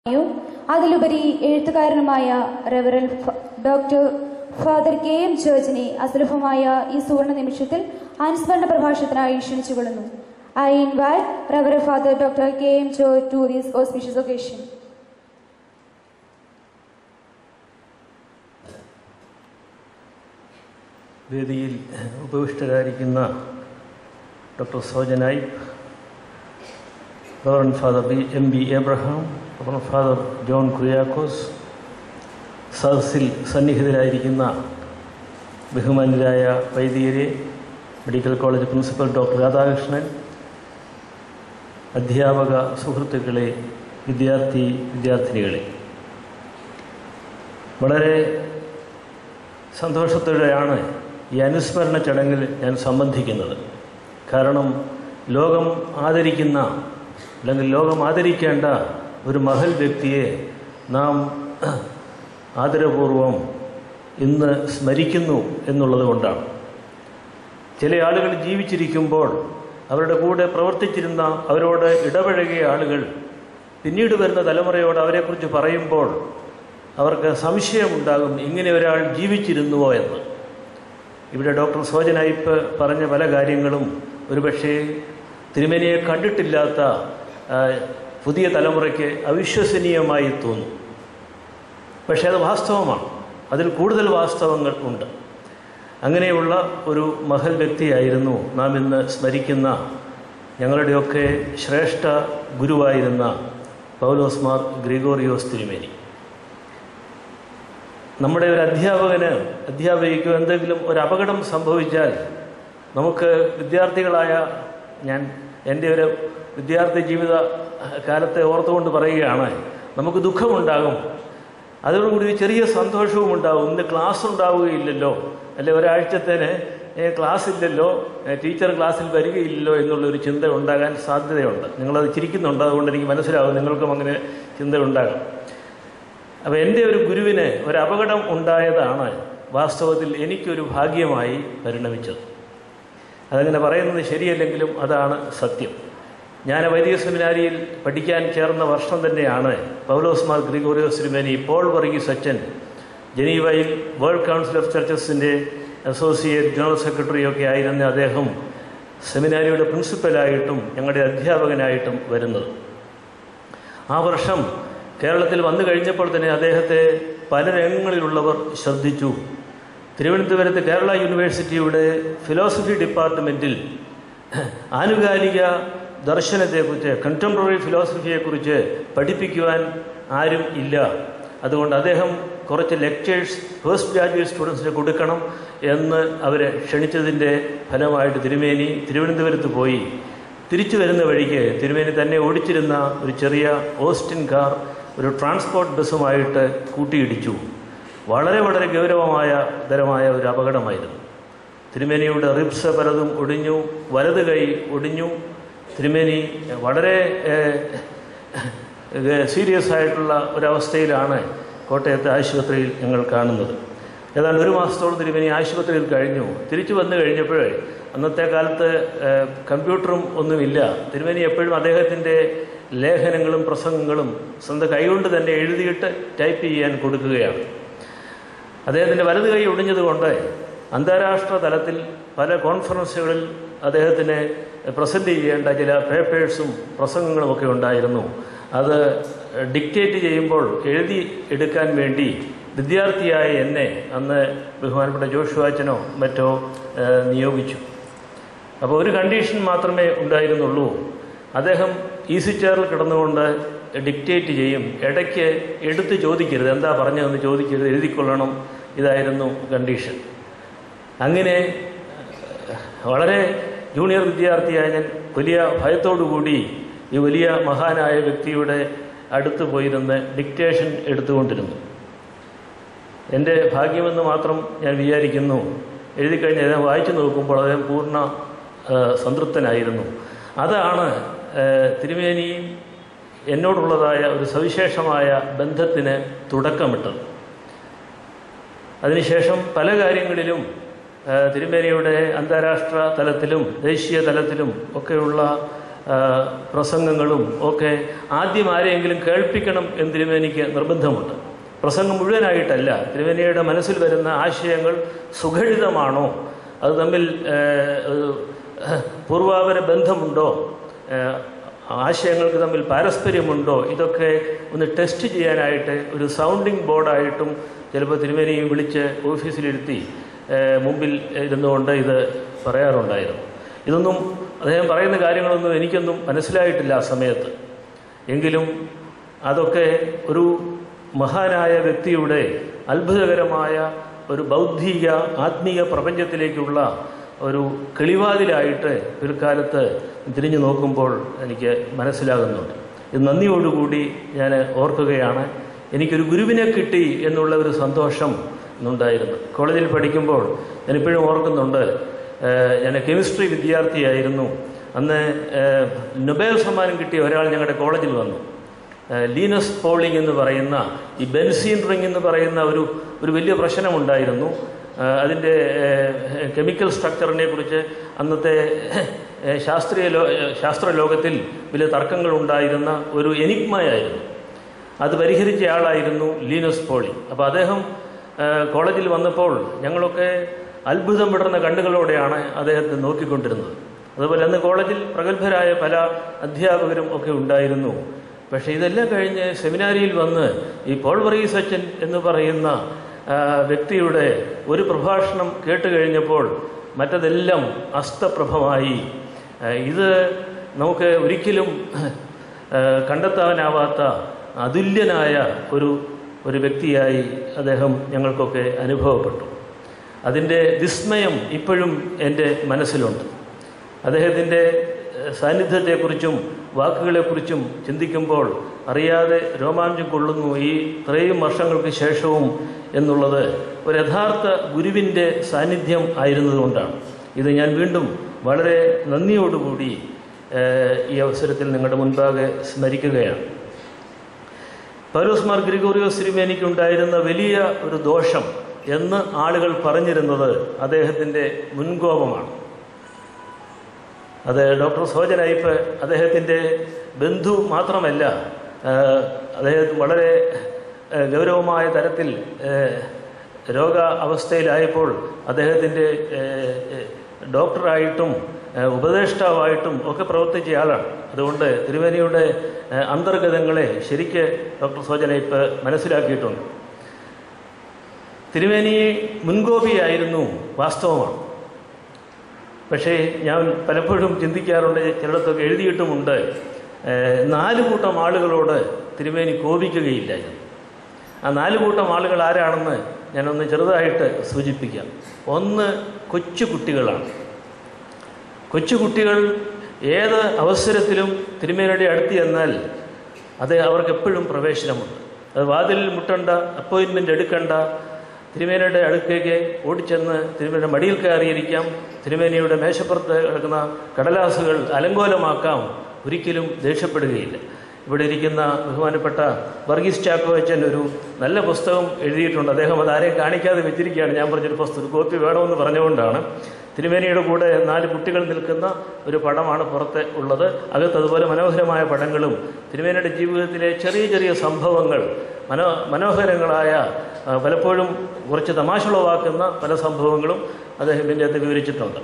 യും അതിലുപരി എഴുത്തുകാരനുമായ റെവറൽ ഡോക്ടർ ഫാദർ കെ എം ജോർജിനെ അസുലഭമായ ഈ സുവർണ നിമിഷത്തിൽ അനുസ്മരണ പ്രഭാഷണത്തിനായി ക്ഷണിച്ചുകൊള്ളുന്നു ഐ ഇൻവൈറ്റ് റെവറൽ father doctor K M George to these auspicious occasion വേദിയിൽ ഉപവിഷ്ടരായിരിക്കുന്ന ഡോക്ടർ സോജനായി reverend father B M B Abraham reverend father John Kuriakose സദസ്സിൽ സന്നിഹിതരായിരിക്കുന്ന ബഹുമാന്യരായ വൈദികരെ medical college principal doctor Radhakrishnan അധ്യാപക സുഹൃത്തുക്കളെ വിദ്യാർത്ഥി വിദ്യാർത്ഥിനികളെ വളരെ സന്തോഷത്തോടെയാണ് ഈ അനുസ്മരണ ചടങ്ങിൽ ഞാൻ സംബന്ധിക്കുന്നത് കാരണം ലോകം ആദരിക്കുന്ന അല്ലെങ്കിൽ ലോകം ആദരിക്കേണ്ട ഒരു മഹൽ വ്യക്തിയെ നാം ആദരപൂർവം ഇന്ന് സ്മരിക്കുന്നു എന്നുള്ളത് കൊണ്ടാണ് ചില ആളുകൾ ജീവിച്ചിരിക്കുമ്പോൾ അവരുടെ കൂടെ പ്രവർത്തിച്ചിരുന്ന അവരോട് ഇടപഴകിയ ആളുകൾ പിന്നീട് വരുന്ന തലമുറയോട് അവരെക്കുറിച്ച് പറയുമ്പോൾ അവർക്ക് സംശയമുണ്ടാകും ഇങ്ങനെ ഒരാൾ ജീവിച്ചിരുന്നുവോ എന്ന് ഇവിടെ ഡോക്ടർ സോജനായിപ്പ് പറഞ്ഞ പല കാര്യങ്ങളും ഒരുപക്ഷേ തിരുമേനിയെ കണ്ടിട്ടില്ലാത്ത ആ, പുതിയ തലമുറയ്ക്ക് അവിശ്വസനീയമായി തോന്നും പക്ഷേ അത് വാസ്തവമാണ് അതിൽ കൂടുതൽ വാസ്തവങ്ങൾ ഉണ്ട് അങ്ങനെയുള്ള ഒരു മഹൽ വ്യക്തിയായിരുന്നു നാം ഇന്ന് സ്മരിക്കുന്ന ഞങ്ങളുടെയൊക്കെ ശ്രേഷ്ഠ ഗുരുവായിരുന്ന പൗലോസ്മാർ ഗ്രിഗോറിയോസ് തിരുമേനി നമ്മുടെ ഒരു അധ്യാപകന് അധ്യാപികയ്ക്കോ എന്തെങ്കിലും ഒരു അപകടം സംഭവിച്ചാൽ നമുക്ക് വിദ്യാർത്ഥികളായ ഞാൻ എൻ്റെ ഒരു വിദ്യാർത്ഥി ജീവിത കാലത്തെ ഓർത്തുകൊണ്ട് പറയുകയാണ് നമുക്ക് ദുഃഖമുണ്ടാകും അതോടുകൂടി ഒരു ചെറിയ സന്തോഷവും ഉണ്ടാകും ഇന്ന് ക്ലാസ് ഉണ്ടാവുകയില്ലല്ലോ അല്ലെ ഒരാഴ്ചത്തേന് ഏ, ക്ലാസ് ഇല്ലല്ലോ ഏ, ടീച്ചർ ക്ലാസ്സിൽ വരികയില്ലല്ലോ എന്നുള്ളൊരു ചിന്ത ഉണ്ടാകാൻ സാധ്യതയുണ്ട് നിങ്ങളത് ചിരിക്കുന്നുണ്ട് അതുകൊണ്ട് എനിക്ക് മനസ്സിലാവും നിങ്ങൾക്കും അങ്ങനെ ചിന്ത ഉണ്ടാകാം അപ്പോൾ എൻ്റെ ഒരു ഗുരുവിന് ഒരു അപകടം ഉണ്ടായതാണ് വാസ്തവത്തിൽ എനിക്കൊരു ഭാഗ്യമായി പരിണമിച്ചത് അതങ്ങനെ പറയുന്നത് ശരിയല്ലെങ്കിലും അതാണ് സത്യം ഞാൻ വൈദിക സെമിനാരിയിൽ പഠിക്കാൻ ചേർന്ന വർഷം തന്നെയാണ് പൗലോസ് മാർ ഗ്രിഗോറിയോസ് തിരുമേനി പോൾ വർഗീസ് അച്ഛൻ ജനീവയിൽ വേൾഡ് കൗൺസിൽ ഓഫ് ചർച്ചസിൻ്റെ അസോസിയേറ്റ് ജനറൽ സെക്രട്ടറിയൊക്കെ ആയിരുന്ന അദ്ദേഹം സെമിനാരിയുടെ പ്രിൻസിപ്പലായിട്ടും ഞങ്ങളുടെ അധ്യാപകനായിട്ടും വരുന്നത് ആ വർഷം കേരളത്തിൽ വന്നു കഴിഞ്ഞപ്പോൾ തന്നെ അദ്ദേഹത്തെ പല രംഗങ്ങളിലുള്ളവർ ശ്രദ്ധിച്ചു തിരുവനന്തപുരത്ത് കേരള യൂണിവേഴ്സിറ്റിയുടെ ഫിലോസഫി ഡിപ്പാർട്ട്മെൻറ്റിൽ ആനുകാലിക ദർശനത്തെക്കുറിച്ച് കണ്ടംപററി ഫിലോസഫിയെക്കുറിച്ച് പഠിപ്പിക്കുവാൻ ആരും ഇല്ല അതുകൊണ്ട് അദ്ദേഹം കുറച്ച് ലെക്ചേഴ്സ് പോസ്റ്റ് ഗ്രാജുവേറ്റ് സ്റ്റുഡൻസിന് കൊടുക്കണം എന്ന് അവരെ ക്ഷണിച്ചതിൻ്റെ ഫലമായിട്ട് തിരുമേനി തിരുവനന്തപുരത്ത് പോയി തിരിച്ചു വരുന്ന വഴിക്ക് തിരുമേനി തന്നെ ഓടിച്ചിരുന്ന ഒരു ചെറിയ ഓസ്റ്റിൻ കാർ ഒരു ട്രാൻസ്പോർട്ട് ബസ്സുമായിട്ട് കൂട്ടിയിടിച്ചു വളരെ വളരെ ഗൗരവമായ തരമായ ഒരു അപകടമായിരുന്നു തിരുമേനിയുടെ റിബ്സ് പലതും ഒടിഞ്ഞു വലത് കൈ ഒടിഞ്ഞു തിരുമേനി വളരെ സീരിയസ് ആയിട്ടുള്ള ഒരവസ്ഥയിലാണ് കോട്ടയത്തെ ആശുപത്രിയിൽ ഞങ്ങൾ കാണുന്നത് ഏതാണ്ട് ഒരു മാസത്തോളം തിരുമേനി ആശുപത്രിയിൽ കഴിഞ്ഞു തിരിച്ചു വന്നു കഴിഞ്ഞപ്പോഴേ അന്നത്തെ കാലത്ത് ഏഹ്, കമ്പ്യൂട്ടറും ഒന്നുമില്ല തിരുമേനി എപ്പോഴും അദ്ദേഹത്തിൻ്റെ ലേഖനങ്ങളും പ്രസംഗങ്ങളും സ്വന്തം കൈകൊണ്ട് തന്നെ എഴുതിയിട്ട് ടൈപ്പ് ചെയ്യാൻ കൊടുക്കുകയാണ് അദ്ദേഹത്തിൻ്റെ വലത് കൈ ഒടിഞ്ഞതുകൊണ്ട് അന്താരാഷ്ട്ര തലത്തിൽ പല കോൺഫറൻസുകളിൽ അദ്ദേഹത്തിന് പ്രസൻറ്റ് ചെയ്യേണ്ട ചില പേപ്പേഴ്സും പ്രസംഗങ്ങളും ഒക്കെ ഉണ്ടായിരുന്നു അത് ഡിക്റ്റേറ്റ് ചെയ്യുമ്പോൾ എഴുതി എടുക്കാൻ വേണ്ടി വിദ്യാർത്ഥിയായ എന്നെ അന്ന് ബഹുമാനപ്പെട്ട ജോഷുവാച്ചനോ മറ്റോ ഏഹ്, നിയോഗിച്ചു അപ്പോൾ ഒരു കണ്ടീഷൻ മാത്രമേ ഉണ്ടായിരുന്നുള്ളൂ അദ്ദേഹം ഈസി ചെയറിൽ കിടന്നുകൊണ്ട് ഡിക്റ്റേറ്റ് ചെയ്യും ഇടയ്ക്ക് എടുത്ത് ചോദിക്കരുത് എന്താ പറഞ്ഞതെന്ന് ചോദിക്കരുത് എഴുതിക്കൊള്ളണം ഇതായിരുന്നു കണ്ടീഷൻ അങ്ങനെ വളരെ ജൂനിയർ വിദ്യാർത്ഥിയായ ഞാൻ വലിയ ഭയത്തോടുകൂടി ഈ വലിയ മഹാനായ വ്യക്തിയുടെ അടുത്ത് പോയിരുന്ന് ഡിക്റ്റേഷൻ എടുത്തുകൊണ്ടിരുന്നു എൻ്റെ ഭാഗ്യമെന്ന് മാത്രം ഞാൻ വിചാരിക്കുന്നു എഴുതി കഴിഞ്ഞ് ഞാൻ വായിച്ചു നോക്കുമ്പോൾ അദ്ദേഹം പൂർണ്ണ ആ, സംതൃപ്തനായിരുന്നു അതാണ് ആ, തിരുമേനിയും എന്നോടുള്ളതായ ഒരു സവിശേഷമായ ബന്ധത്തിന് തുടക്കമിട്ടത് അതിനുശേഷം പല കാര്യങ്ങളിലും ആ, തിരുമേനിയുടെ അന്താരാഷ്ട്ര തലത്തിലും ദേശീയ തലത്തിലും ഒക്കെയുള്ള ആ, പ്രസംഗങ്ങളും ഒക്കെ ആദ്യം ആരെയെങ്കിലും കേൾപ്പിക്കണം എന്ന് തിരുമേനിക്ക് നിർബന്ധമുണ്ട് പ്രസംഗം മുഴുവനായിട്ടല്ല തിരുമേനിയുടെ മനസ്സിൽ വരുന്ന ആശയങ്ങൾ സുഖടിതമാണോ അത് തമ്മിൽ ഏഹ്, ഒരു, ഏഹ്, പൂർവാപര ബന്ധമുണ്ടോ ഏഹ്, ആശയങ്ങൾക്ക് തമ്മിൽ പാരസ്പര്യമുണ്ടോ ഇതൊക്കെ ഒന്ന് ടെസ്റ്റ് ചെയ്യാനായിട്ട് ഒരു സൗണ്ടിങ് ബോർഡായിട്ടും ചിലപ്പോൾ തിരുമേനിയും വിളിച്ച് ഓഫീസിലിരുത്തി ഏഹ്, മുമ്പിൽ ഇരുന്നുകൊണ്ട് ഇത് പറയാറുണ്ടായിരുന്നു ഇതൊന്നും അദ്ദേഹം പറയുന്ന കാര്യങ്ങളൊന്നും എനിക്കൊന്നും മനസ്സിലായിട്ടില്ല ആ സമയത്ത് എങ്കിലും അതൊക്കെ ഒരു മഹാനായ വ്യക്തിയുടെ അത്ഭുതകരമായ ഒരു ബൗദ്ധിക ആത്മീയ പ്രപഞ്ചത്തിലേക്കുള്ള ഒരു കിളിവാതിലായിട്ട് പിൽക്കാലത്ത് തിരിഞ്ഞു നോക്കുമ്പോൾ എനിക്ക് മനസ്സിലാകുന്നുണ്ട് ഇത് നന്ദിയോടുകൂടി ഞാൻ ഓർക്കുകയാണ് എനിക്കൊരു ഗുരുവിനെ കിട്ടി എന്നുള്ള ഒരു സന്തോഷം ഇന്നുണ്ടായിരുന്നു കോളേജിൽ പഠിക്കുമ്പോൾ ഞാനിപ്പോഴും ഓർക്കുന്നുണ്ട് ഏഹ് ഞാൻ കെമിസ്ട്രി വിദ്യാർത്ഥിയായിരുന്നു അന്ന് ഏഹ് നൊബേൽ സമ്മാനം കിട്ടിയ ഒരാൾ ഞങ്ങളുടെ കോളേജിൽ വന്നു ഏഹ് ലീനസ് പോളിംഗ് എന്ന് പറയുന്ന ഈ ബെൻസീൻ റിംഗ് എന്ന് പറയുന്ന ഒരു ഒരു വലിയ പ്രശ്നമുണ്ടായിരുന്നു ഏഹ് അതിൻ്റെ ഏഹ് കെമിക്കൽ സ്ട്രക്ചറിനെ കുറിച്ച് അന്നത്തെ ഏഹ് ശാസ്ത്രീയ ലോ ഏഹ് ശാസ്ത്ര ലോകത്തിൽ വലിയ തർക്കങ്ങൾ ഉണ്ടായിരുന്ന ഒരു എനിഗ്മയായിരുന്നു അത് പരിഹരിച്ച ആളായിരുന്നു ലീനസ് പോളി അപ്പോൾ അദ്ദേഹം ഏഹ് കോളേജിൽ വന്നപ്പോൾ ഞങ്ങളൊക്കെ അത്ഭുതം വിടുന്ന കണ്ണുകളോടെയാണ് അദ്ദേഹത്തെ നോക്കിക്കൊണ്ടിരുന്നത് അതുപോലെ അന്ന് കോളേജിൽ പ്രഗത്ഭരായ പല അധ്യാപകരും ഒക്കെ ഉണ്ടായിരുന്നു പക്ഷേ ഇതെല്ലാം കഴിഞ്ഞ് സെമിനാരിയിൽ വന്ന് ഈ പോൾ വറീസ് അച്ഛൻ എന്ന് പറയുന്ന ആ, വ്യക്തിയുടെ ഒരു പ്രഭാഷണം കേട്ട് കഴിഞ്ഞപ്പോൾ മറ്റതെല്ലാം അസ്തപ്രഭമായി ആ, ഇത് നമുക്ക് ഒരിക്കലും ആ, കണ്ടെത്താനാവാത്ത അതുല്യനായ ഒരു ഒരു വ്യക്തിയായി അദ്ദേഹം ഞങ്ങൾക്കൊക്കെ അനുഭവപ്പെട്ടു അതിൻ്റെ വിസ്മയം ഇപ്പോഴും എൻ്റെ മനസ്സിലുണ്ട് അദ്ദേഹത്തിൻ്റെ ഏഹ്, സാന്നിധ്യത്തെക്കുറിച്ചും വാക്കുകളെക്കുറിച്ചും ചിന്തിക്കുമ്പോൾ അറിയാതെ രോമാഞ്ചം കൊള്ളുന്നു ഈ ഇത്രയും വർഷങ്ങൾക്ക് ശേഷവും എന്നുള്ളത് ഒരു യഥാർത്ഥ ഗുരുവിൻ്റെ സാന്നിധ്യം ആയിരുന്നതുകൊണ്ടാണ് ഇത് ഞാൻ വീണ്ടും വളരെ നന്ദിയോടുകൂടി ഏഹ്, ഈ അവസരത്തിൽ നിങ്ങളുടെ മുൻപാകെ സ്മരിക്കുകയാണ് പൗലോസ് മാർ ഗ്രിഗോറിയോസ് സിരിമേനിക്കുണ്ടായിരുന്ന വലിയ ഒരു ദോഷം എന്ന് ആളുകൾ പറഞ്ഞിരുന്നത് അദ്ദേഹത്തിൻ്റെ മുൻകോപമാണ് അത് ഡോക്ടർ സോജൻ അയ്യപ്പ് അദ്ദേഹത്തിൻ്റെ ബന്ധു മാത്രമല്ല ആ, അദ്ദേഹം വളരെ ആ, ഗൗരവമായ തരത്തിൽ ആ, രോഗ അവസ്ഥയിലായപ്പോൾ അദ്ദേഹത്തിൻ്റെ ആ, ഡോക്ടറായിട്ടും ആ, ഉപദേഷ്ടാവായിട്ടും ഒക്കെ പ്രവർത്തിച്ച ആളാണ് അതുകൊണ്ട് തിരുവേനിയുടെ ആ, അന്തർഗതങ്ങളെ ശരിക്ക് ഡോക്ടർ സോജൻ അയ്യപ്പ് മനസ്സിലാക്കിയിട്ടുണ്ട് തിരുവേനി മുൻകോപിയായിരുന്നു വാസ്തവമാണ് പക്ഷേ ഞാൻ പലപ്പോഴും ചിന്തിക്കാറുണ്ട് ചിലയിടത്തൊക്കെ എഴുതിയിട്ടുമുണ്ട് ഏഹ്, നാല് കൂട്ടം ആളുകളോട് തിരുമേനി കോപിക്കുകയില്ലായിരുന്നു ആ നാല് കൂട്ടം ആളുകൾ ആരാണെന്ന് ഞാനൊന്ന് ചെറുതായിട്ട് സൂചിപ്പിക്കാം ഒന്ന് കൊച്ചു കുട്ടികളാണ് കൊച്ചു കുട്ടികൾ ഏത് അവസരത്തിലും തിരുമേനിയുടെ അടുത്ത് ചെന്നാൽ അത് അവർക്ക് എപ്പോഴും പ്രവേശനമുണ്ട് അത് വാതിലിൽ മുട്ടണ്ട അപ്പോയിൻമെൻ്റ് എടുക്കണ്ട തിരുമേനയുടെ അടുക്കേക്ക് ഓടിച്ചെന്ന് തിരുമേനയുടെ മടിയിൽ കയറിയിരിക്കാം തിരുമേനിയുടെ മേശപ്പുറത്ത് കിടക്കുന്ന കടലാസുകൾ അലങ്കോലമാക്കാം ഒരിക്കലും ദേഷ്യപ്പെടുകയില്ല ഇവിടെ ഇരിക്കുന്ന ബഹുമാനപ്പെട്ട വർഗീസ് ചാക്കോച്ചൻ ഒരു നല്ല പുസ്തകം എഴുതിയിട്ടുണ്ട് അദ്ദേഹം അത് ആരെയും കാണിക്കാതെ വെച്ചിരിക്കുകയാണ് ഞാൻ പറഞ്ഞൊരു പുസ്തകം കോപ്പി വേണമെന്ന് പറഞ്ഞുകൊണ്ടാണ് തിരുമേനിയുടെ കൂടെ നാല് കുട്ടികൾ നിൽക്കുന്ന ഒരു പടമാണ് പുറത്ത് ഉള്ളത് അകത്ത് അതുപോലെ മനോഹരമായ പടങ്ങളും തിരുമേനിയുടെ ജീവിതത്തിലെ ചെറിയ ചെറിയ സംഭവങ്ങൾ മനോ മനോഹരങ്ങളായ ആ, പലപ്പോഴും കുറച്ച് തമാശുളവാക്കുന്ന പല സംഭവങ്ങളും അദ്ദേഹം ഇതിൻ്റെ അകത്ത് വിവരിച്ചിട്ടുണ്ട്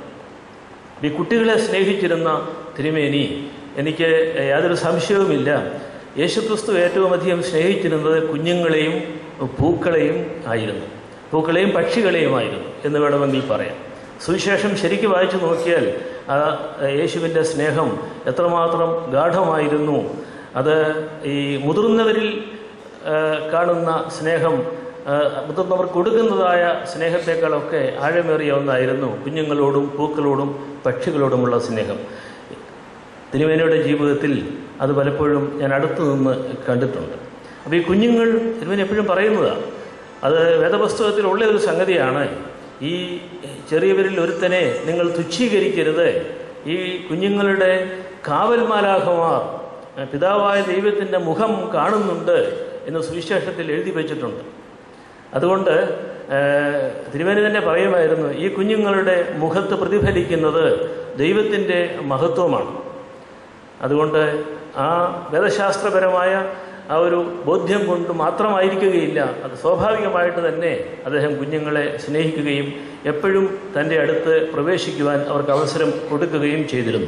ഈ കുട്ടികളെ സ്നേഹിച്ചിരുന്ന തിരുമേനി എനിക്ക് യാതൊരു സംശയവുമില്ല യേശുക്രിസ്തു ഏറ്റവും അധികം സ്നേഹിച്ചിരുന്നത് കുഞ്ഞുങ്ങളെയും പൂക്കളെയും ആയിരുന്നു പൂക്കളെയും പക്ഷികളെയുമായിരുന്നു എന്ന് വേണമെങ്കിൽ പറയാം സുവിശേഷം ശരിക്കും വായിച്ചു നോക്കിയാൽ ആ യേശുവിൻ്റെ സ്നേഹം എത്രമാത്രം ഗാഠമായിരുന്നു അത് ഈ മുതിർന്നവരിൽ ആ, കാണുന്ന സ്നേഹം ആ, മുതിർന്നവർ കൊടുക്കുന്നതായ സ്നേഹത്തെക്കാളൊക്കെ ആഴമേറിയ ഒന്നായിരുന്നു കുഞ്ഞുങ്ങളോടും പൂക്കളോടും പക്ഷികളോടുമുള്ള സ്നേഹം തിരുമേനയുടെ ജീവിതത്തിൽ അത് പലപ്പോഴും ഞാൻ അടുത്തു നിന്ന് കണ്ടിട്ടുണ്ട് അപ്പോൾ ഈ കുഞ്ഞുങ്ങൾ തിരുമേനി എപ്പോഴും പറയുന്നതാണ് അത് വേദപുസ്തകത്തിലുള്ള ഒരു സംഗതിയാണ് ഈ ചെറിയവരിൽ ഒരുത്തനെ നിങ്ങൾ തുച്ഛീകരിക്കരുത് ഈ കുഞ്ഞുങ്ങളുടെ കാവൽമാലാഹമാർ പിതാവായ ദൈവത്തിൻ്റെ മുഖം കാണുന്നുണ്ട് എന്ന് സുവിശേഷത്തിൽ എഴുതി വച്ചിട്ടുണ്ട് അതുകൊണ്ട് ഏഹ്, തിരുമേനി തന്നെ പറയുമായിരുന്നു ഈ കുഞ്ഞുങ്ങളുടെ മുഖത്ത് പ്രതിഫലിക്കുന്നത് ദൈവത്തിൻ്റെ മഹത്വമാണ് അതുകൊണ്ട് ആ വേദശാസ്ത്രപരമായ ആ ഒരു ബോധ്യം കൊണ്ട് മാത്രമായിരിക്കുകയില്ല അത് സ്വാഭാവികമായിട്ട് തന്നെ അദ്ദേഹം കുഞ്ഞുങ്ങളെ സ്നേഹിക്കുകയും എപ്പോഴും തൻ്റെ അടുത്ത് പ്രവേശിക്കുവാൻ അവർക്ക് അവസരം കൊടുക്കുകയും ചെയ്തിരുന്നു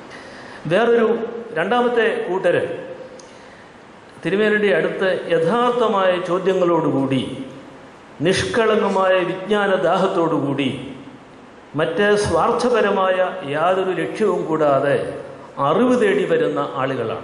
വേറൊരു രണ്ടാമത്തെ കൂട്ടര് തിരുമേനിയുടെ അടുത്ത് യഥാർത്ഥമായ ചോദ്യങ്ങളോടുകൂടി നിഷ്കളങ്കമായ വിജ്ഞാനദാഹത്തോടുകൂടി മറ്റ് സ്വാർത്ഥപരമായ യാതൊരു ലക്ഷ്യവും കൂടാതെ അറിവ് തേടി വരുന്ന ആളുകളാണ്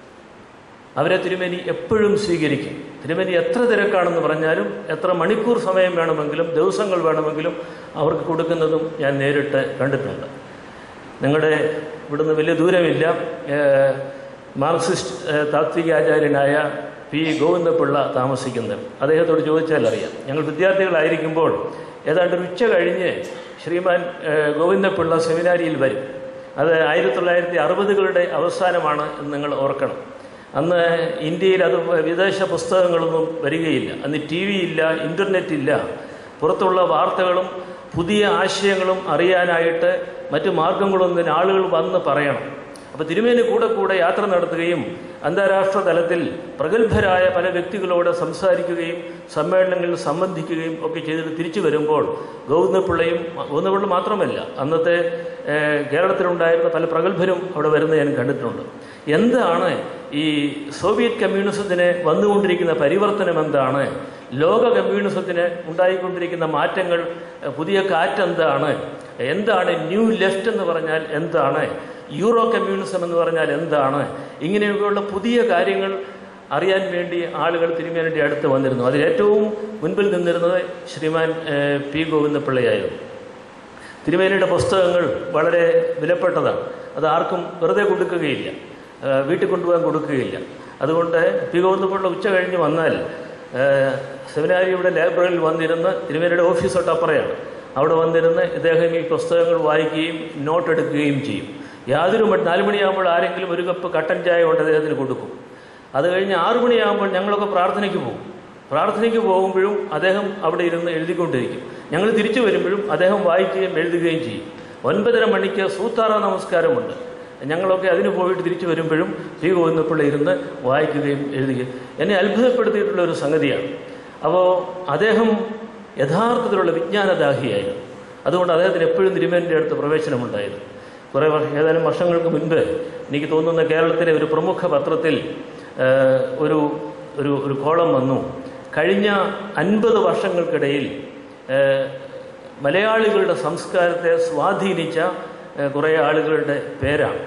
അവരെ തിരുമേനി എപ്പോഴും സ്വീകരിക്കും തിരുമേനി എത്ര തിരക്കാണെന്ന് പറഞ്ഞാലും എത്ര മണിക്കൂർ സമയം വേണമെങ്കിലും ദിവസങ്ങൾ വേണമെങ്കിലും അവർക്ക് കൊടുക്കുന്നതും ഞാൻ നേരിട്ട് കണ്ടിട്ടുണ്ട് നിങ്ങളുടെ ഇവിടുന്ന് വലിയ ദൂരമില്ല ഏഹ്, മാർക്സിസ്റ്റ് ഏഹ്, താത്വികാചാര്യനായ പി ഗോവിന്ദപിള്ള താമസിക്കുന്നത് അദ്ദേഹത്തോട് ചോദിച്ചാൽ അറിയാം ഞങ്ങൾ വിദ്യാർത്ഥികളായിരിക്കുമ്പോൾ ഏതാണ്ട് ഒരു ഉച്ച കഴിഞ്ഞ് ശ്രീമാൻ ഏഹ്, ഗോവിന്ദപിള്ള സെമിനാരിയിൽ വരും അത് ആയിരത്തി തൊള്ളായിരത്തി അറുപതുകളുടെ അവസാനമാണ് എന്ന് നിങ്ങൾ ഓർക്കണം അന്ന് ഇന്ത്യയിൽ അത് വിദേശ പുസ്തകങ്ങളൊന്നും വരികയില്ല അന്ന് ടി വി ഇല്ല ഇൻ്റർനെറ്റ് ഇല്ല പുറത്തുള്ള വാർത്തകളും പുതിയ ആശയങ്ങളും അറിയാനായിട്ട് മറ്റു മാർഗങ്ങളൊന്നും ആളുകൾ വന്ന് പറയണം അപ്പോൾ തിരുമേനി കൂടെ കൂടെ യാത്ര നടത്തുകയും അന്താരാഷ്ട്ര തലത്തിൽ പ്രഗത്ഭരായ പല വ്യക്തികളോട് സംസാരിക്കുകയും സമ്മേളനങ്ങളിൽ സംബന്ധിക്കുകയും ഒക്കെ ചെയ്തിട്ട് തിരിച്ചു വരുമ്പോൾ ഗോവിന്ദപിള്ളയും ഗോവിന്ദപിള്ള മാത്രമല്ല അന്നത്തെ ഏഹ്, കേരളത്തിലുണ്ടായിരുന്ന പല പ്രഗത്ഭരും അവിടെ വരുന്നത് ഞാൻ കണ്ടിട്ടുണ്ട് എന്താണ് ഈ സോവിയറ്റ് കമ്മ്യൂണിസത്തിന് വന്നുകൊണ്ടിരിക്കുന്ന പരിവർത്തനം എന്താണ് ലോക കമ്മ്യൂണിസത്തിന് ഉണ്ടായിക്കൊണ്ടിരിക്കുന്ന മാറ്റങ്ങൾ ഏഹ്, പുതിയ കാറ്റെന്താണ് എന്താണ് ന്യൂ ലെഫ്റ്റ് എന്ന് പറഞ്ഞാൽ എന്താണ് യൂറോ കമ്മ്യൂണിസം എന്ന് പറഞ്ഞാൽ എന്താണ് ഇങ്ങനെയൊക്കെയുള്ള പുതിയ കാര്യങ്ങൾ അറിയാൻ വേണ്ടി ആളുകൾ തിരുമേനിയുടെ അടുത്ത് വന്നിരുന്നു അതിൽ ഏറ്റവും മുൻപിൽ നിന്നിരുന്നത് ശ്രീമാൻ ഏഹ്, പി ഗോവിന്ദപിള്ളയായിരുന്നു തിരുമേനിയുടെ പുസ്തകങ്ങൾ വളരെ വിലപ്പെട്ടതാണ് അത് ആർക്കും വെറുതെ കൊടുക്കുകയില്ല ആ, വീട്ടിൽ കൊണ്ടുപോകാൻ കൊടുക്കുകയില്ല അതുകൊണ്ട് പി ഗോവിന്ദപിള്ള ഉച്ച കഴിഞ്ഞ് വന്നാൽ ആ, സെമിനാരിയുടെ ലൈബ്രറിയിൽ വന്നിരുന്ന് തിരുമേനിയുടെ ഓഫീസ് തൊട്ടപ്പുറയാണ് അവിടെ വന്നിരുന്ന് ഇദ്ദേഹം ഈ പുസ്തകങ്ങൾ വായിക്കുകയും നോട്ട് എടുക്കുകയും ചെയ്യും യാതൊരു മ- നാല് മണിയാകുമ്പോൾ ആരെങ്കിലും ഒരു കപ്പ് കട്ടൻ ചായ കൊണ്ട് അദ്ദേഹത്തിന് കൊടുക്കും അത് കഴിഞ്ഞ് ആറു മണിയാകുമ്പോൾ ഞങ്ങളൊക്കെ പ്രാർത്ഥനയ്ക്ക് പോകും പ്രാർത്ഥനയ്ക്ക് പോകുമ്പോഴും അദ്ദേഹം അവിടെ ഇരുന്ന് എഴുതിക്കൊണ്ടിരിക്കും ഞങ്ങൾ തിരിച്ചു വരുമ്പോഴും അദ്ദേഹം വായിക്കുകയും എഴുതുകയും ചെയ്യും ഒൻപതര മണിക്ക് സൂത്താറ നമസ്കാരമുണ്ട് ഞങ്ങളൊക്കെ അതിന് പോയിട്ട് തിരിച്ചു വരുമ്പോഴും പി ഗോവിന്ദപ്പിള്ള ഇരുന്ന് വായിക്കുകയും എഴുതുകയും എന്നെ അത്ഭുതപ്പെടുത്തിയിട്ടുള്ള ഒരു സംഗതിയാണ് അപ്പോൾ അദ്ദേഹം യഥാർത്ഥത്തിലുള്ള വിജ്ഞാനദാഹിയായിരുന്നു അതുകൊണ്ട് അദ്ദേഹത്തിന് എപ്പോഴും തിരുമേനിൻ്റെ അടുത്ത് പ്രവേശനമുണ്ടായിരുന്നു കുറേ വർഷം ഏതാനും വർഷങ്ങൾക്ക് മുൻപ് എനിക്ക് തോന്നുന്ന കേരളത്തിലെ ഒരു പ്രമുഖ പത്രത്തിൽ ഏഹ്, ഒരു ഒരു ഒരു കോളം വന്നു കഴിഞ്ഞ അൻപത് വർഷങ്ങൾക്കിടയിൽ ഏഹ്, മലയാളികളുടെ സംസ്കാരത്തെ സ്വാധീനിച്ച ഏഹ്, കുറേ ആളുകളുടെ പേരാണ്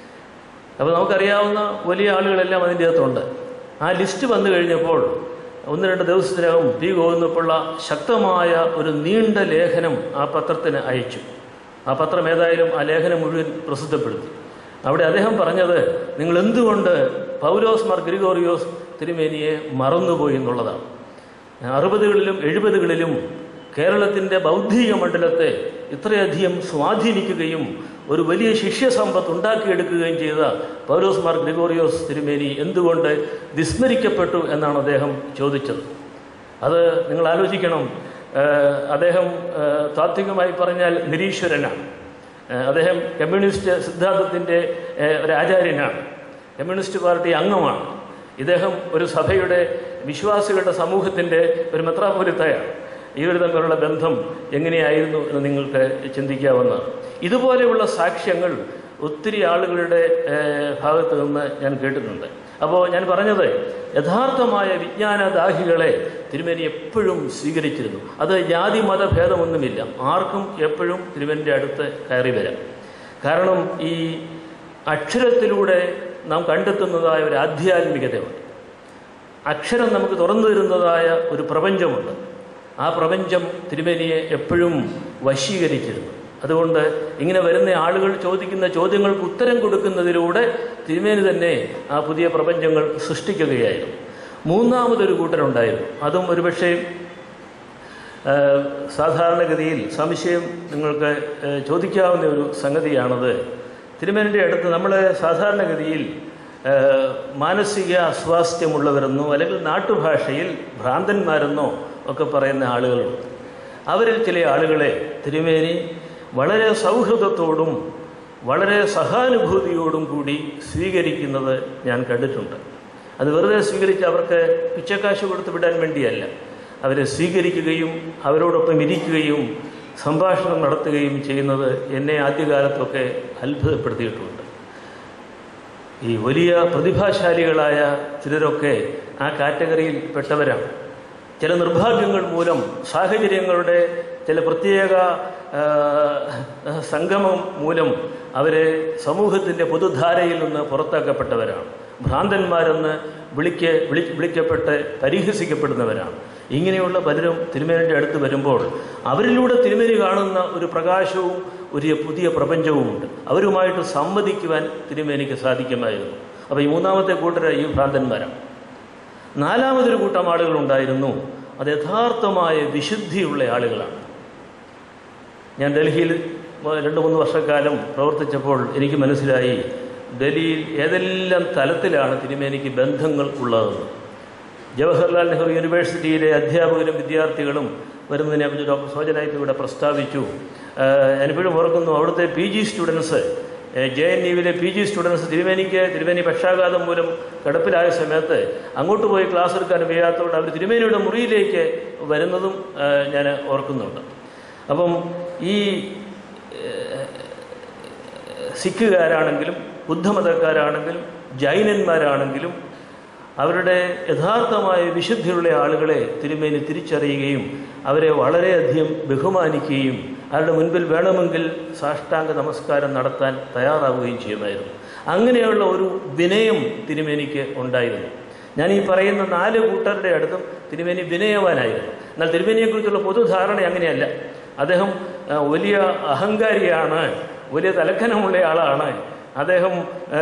അപ്പോൾ നമുക്കറിയാവുന്ന വലിയ ആളുകളെല്ലാം അതിൻ്റെ അകത്തുണ്ട് ആ ലിസ്റ്റ് വന്നു കഴിഞ്ഞപ്പോൾ ഒന്ന് രണ്ട് ദിവസത്തിനകം പി ഗോവിന്ദപ്പിള്ള ശക്തമായ ഒരു നീണ്ട ലേഖനം ആ പത്രത്തിന് അയച്ചു ആ പത്രം ഏതായാലും ആ ലേഖനം മുഴുവൻ പ്രസിദ്ധപ്പെടുത്തി അവിടെ അദ്ദേഹം പറഞ്ഞത് നിങ്ങൾ എന്തുകൊണ്ട് പൗലോസ് മാർ ഗ്രിഗോറിയോസ് തിരുമേനിയെ മറന്നുപോയി എന്നുള്ളതാണ് അറുപതുകളിലും എഴുപതുകളിലും കേരളത്തിൻ്റെ ബൗദ്ധിക മണ്ഡലത്തെ ഇത്രയധികം സ്വാധീനിക്കുകയും ഒരു വലിയ ശിഷ്യസമ്പത്ത് ഉണ്ടാക്കിയെടുക്കുകയും ചെയ്ത പൗലോസ് മാർ ഗ്രിഗോറിയോസ് തിരുമേനി എന്തുകൊണ്ട് വിസ്മരിക്കപ്പെട്ടു എന്നാണ് അദ്ദേഹം ചോദിച്ചത് അത് നിങ്ങൾ ആലോചിക്കണം ഏഹ് അദ്ദേഹം ഏഹ് താത്വികമായി പറഞ്ഞാൽ നിരീശ്വരനാണ് ഏഹ് അദ്ദേഹം കമ്മ്യൂണിസ്റ്റ് സിദ്ധാന്തത്തിൻ്റെ ഏഹ് ഒരു ആചാര്യനാണ് കമ്മ്യൂണിസ്റ്റ് പാർട്ടി അംഗമാണ് ഇദ്ദേഹം ഒരു സഭയുടെ വിശ്വാസികളുടെ സമൂഹത്തിൻ്റെ ഒരു മെത്രാപോലിത്തയാണ് ഇവർ തമ്മിലുള്ള ബന്ധം എങ്ങനെയായിരുന്നു എന്ന് നിങ്ങൾക്ക് ചിന്തിക്കാവുന്നതാണ് ഇതുപോലെയുള്ള സാക്ഷ്യങ്ങൾ ഒത്തിരി ആളുകളുടെ ഏഹ്, ഭാഗത്ത് നിന്ന് ഞാൻ കേട്ടിട്ടുണ്ട് അപ്പോൾ ഞാൻ പറഞ്ഞത് യഥാർത്ഥമായ വിജ്ഞാനദാഹികളെ തിരുമേനി എപ്പോഴും സ്വീകരിച്ചിരുന്നു അത് ജാതി മത ഭേദമൊന്നുമില്ല ആർക്കും എപ്പോഴും തിരുമേനിൻ്റെ അടുത്ത് കയറി വരാം കാരണം ഈ അക്ഷരത്തിലൂടെ നാം കണ്ടെത്തുന്നതായ ഒരു ആധ്യാത്മികതയുണ്ട് അക്ഷരം നമുക്ക് തുറന്നു തരുന്നതായ ഒരു പ്രപഞ്ചമുണ്ട് ആ പ്രപഞ്ചം തിരുമേനിയെ എപ്പോഴും വശീകരിച്ചിരുന്നു അതുകൊണ്ട് ഇങ്ങനെ വരുന്ന ആളുകൾ ചോദിക്കുന്ന ചോദ്യങ്ങൾക്ക് ഉത്തരം കൊടുക്കുന്നതിലൂടെ തിരുമേനി തന്നെ ആ പുതിയ പ്രപഞ്ചങ്ങൾ സൃഷ്ടിക്കുകയായിരുന്നു മൂന്നാമതൊരു കൂട്ടരുണ്ടായിരുന്നു അതും ഒരുപക്ഷേ ഏഹ്, സാധാരണഗതിയിൽ സംശയം നിങ്ങൾക്ക് ഏഹ്, ചോദിക്കാവുന്ന ഒരു സംഗതിയാണത് തിരുമേനിൻ്റെ അടുത്ത് നമ്മൾ സാധാരണഗതിയിൽ ഏഹ്, മാനസിക അസ്വാസ്ഥ്യമുള്ളവരെന്നോ അല്ലെങ്കിൽ നാട്ടുഭാഷയിൽ ഭ്രാന്തന്മാരെന്നോ ഒക്കെ പറയുന്ന ആളുകളുണ്ട് അവരിൽ ചില ആളുകളെ തിരുമേനി വളരെ സൗഹൃദത്തോടും വളരെ സഹാനുഭൂതിയോടും കൂടി സ്വീകരിക്കുന്നത് ഞാൻ കണ്ടിട്ടുണ്ട് അത് വെറുതെ സ്വീകരിച്ച് അവർക്ക് പിച്ചക്കാശ് കൊടുത്ത് വിടാൻ വേണ്ടിയല്ല അവരെ സ്വീകരിക്കുകയും അവരോടൊപ്പം ഇരിക്കുകയും സംഭാഷണം നടത്തുകയും ചെയ്യുന്നത് എന്നെ ആദ്യകാലത്തൊക്കെ അത്ഭുതപ്പെടുത്തിയിട്ടുണ്ട് ഈ വലിയ പ്രതിഭാശാലികളായ ചിലരൊക്കെ ആ കാറ്റഗറിയിൽ പെട്ടവരാണ് ചില നിർഭാഗ്യങ്ങൾ മൂലം സാഹചര്യങ്ങളുടെ ചില പ്രത്യേക ആ, സംഗമം മൂലം അവരെ സമൂഹത്തിൻ്റെ പൊതുധാരയിൽ നിന്ന് പുറത്താക്കപ്പെട്ടവരാണ് ഭ്രാന്തന്മാരെന്ന് വിളിക്ക വിളി വിളിക്കപ്പെട്ട് പരിഹസിക്കപ്പെടുന്നവരാണ് ഇങ്ങനെയുള്ള പലരും തിരുമേനിയുടെ അടുത്ത് വരുമ്പോൾ അവരിലൂടെ തിരുമേനി കാണുന്ന ഒരു പ്രകാശവും ഒരു പുതിയ പ്രപഞ്ചവുമുണ്ട് അവരുമായിട്ട് സംവദിക്കുവാൻ തിരുമേനിക്ക് സാധിക്കുമായിരുന്നു അപ്പോൾ ഈ മൂന്നാമത്തെ കൂട്ടര ഈ ഭ്രാന്തന്മാരാണ് നാലാമതൊരു കൂട്ടം ആളുകളുണ്ടായിരുന്നു അത് യഥാർത്ഥമായ വിശുദ്ധിയുള്ള ആളുകളാണ് ഞാൻ ഡൽഹിയിൽ രണ്ട് മൂന്ന് വർഷക്കാലം പ്രവർത്തിച്ചപ്പോൾ എനിക്ക് മനസ്സിലായി ഡൽഹിയിൽ ഏതെല്ലാം തലത്തിലാണ് തിരുമേനിക്ക് ബന്ധങ്ങൾ ഉള്ളതെന്ന് ജവഹർലാൽ നെഹ്റു യൂണിവേഴ്സിറ്റിയിലെ അധ്യാപകരും വിദ്യാർത്ഥികളും വരുന്നതിനെ പറ്റി ഡോക്ടർ സോജനായിട്ട് ഇവിടെ പ്രസ്താവിച്ചു ആഹ് ഞാനിപ്പോഴും ഓർക്കുന്നു അവിടുത്തെ P G students J N യുവിലെ പി ജി സ്റ്റുഡൻസ് തിരുമേനിക്ക് തിരുമേനി പക്ഷാഘാതം മൂലം കിടപ്പിലായ സമയത്ത് അങ്ങോട്ട് പോയി ക്ലാസ് എടുക്കാൻ വയ്യാത്തതുകൊണ്ട് അവർ തിരുമേനിയുടെ മുറിയിലേക്ക് വരുന്നതും ആഹ് ഞാൻ ഓർക്കുന്നുണ്ട് അപ്പം ഈ സിഖുകാരാണെങ്കിലും ബുദ്ധമതക്കാരാണെങ്കിലും ജൈനന്മാരാണെങ്കിലും അവരുടെ യഥാർത്ഥമായ വിശുദ്ധിയുള്ള ആളുകളെ തിരുമേനി തിരിച്ചറിയുകയും അവരെ വളരെയധികം ബഹുമാനിക്കുകയും അവരുടെ മുൻപിൽ വേണമെങ്കിൽ സാഷ്ടാംഗ നമസ്കാരം നടത്താൻ തയ്യാറാവുകയും ചെയ്യുമായിരുന്നു അങ്ങനെയുള്ള ഒരു വിനയം തിരുമേനിക്ക് ഉണ്ടായിരുന്നു ഞാൻ ഈ പറയുന്ന നാല് കൂട്ടരുടെ അടുത്തും തിരുമേനി വിനയവാനായിരുന്നു എന്നാൽ തിരുമേനിയെക്കുറിച്ചുള്ള പൊതുധാരണ അങ്ങനെയല്ല അദ്ദേഹം ആ, വലിയ അഹങ്കാരിയാണ് വലിയ തലക്കനമുള്ള ആളാണ് അദ്ദേഹം ആ,